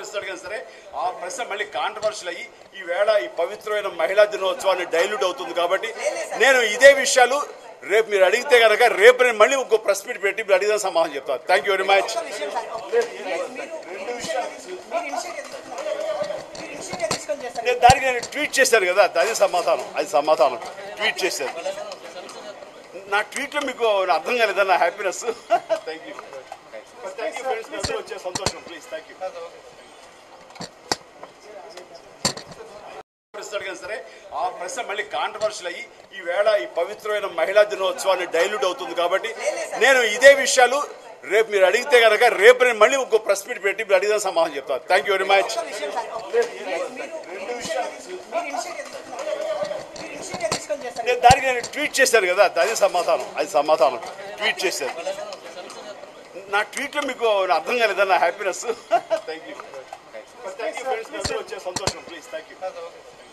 ప్రశ్న అడిగాను సరే ఆ ప్రశ్న మళ్ళీ కాంట్రవర్షియల్ అయ్యి ఈ వేళ ఈ పవిత్రమైన మహిళా దినోత్సవాన్ని డైల్యూట్ అవుతుంది కాబట్టి నేను ఇదే విషయాలు రేపు మీరు అడిగితే కనుక రేపు నేను మళ్ళీ ఇంకో ప్రెస్ మీట్ పెట్టి మీరు అడిగిన సమాధానం చెప్తాను థ్యాంక్ యూ వెరీ మచ్ నేను దానికి నేను ట్వీట్ చేశాను కదా అది సమాధానం అది సమాధానం ట్వీట్ చేశాను నా ట్వీట్లో మీకు అర్థం కాలేదా నా happiness thank you thank you friends మీ అందరూ వచ్చే సంతోషం ప్లీజ్ థ్యాంక్ యూ ప్రశ్న అడిగాను సరే ఆ ప్రశ్న మళ్ళీ కాంట్రవర్షియల్ అయ్యి ఈ వేళ ఈ పవిత్రమైన మహిళా దినోత్సవాన్ని డైల్యూట్ అవుతుంది కాబట్టి నేను ఇదే విషయాలు రేపు మీరు అడిగితే కనుక రేపు నేను మళ్ళీ ఇంకో ప్రెస్ మీట్ పెట్టి మీరు అడిగిన సమాధానం చెప్తాను థ్యాంక్ యూ వెరీ మచ్ నేను దానికి నేను ట్వీట్ చేశాను కదా అది సమాధానం అది సమాధానం ట్వీట్ చేశాను నా ట్వీట్లో మీకు అర్థం కాలేదా నా happiness thank you thank you friends మీ అందరూ వచ్చే సంతోషం ప్లీజ్ థ్యాంక్ యూ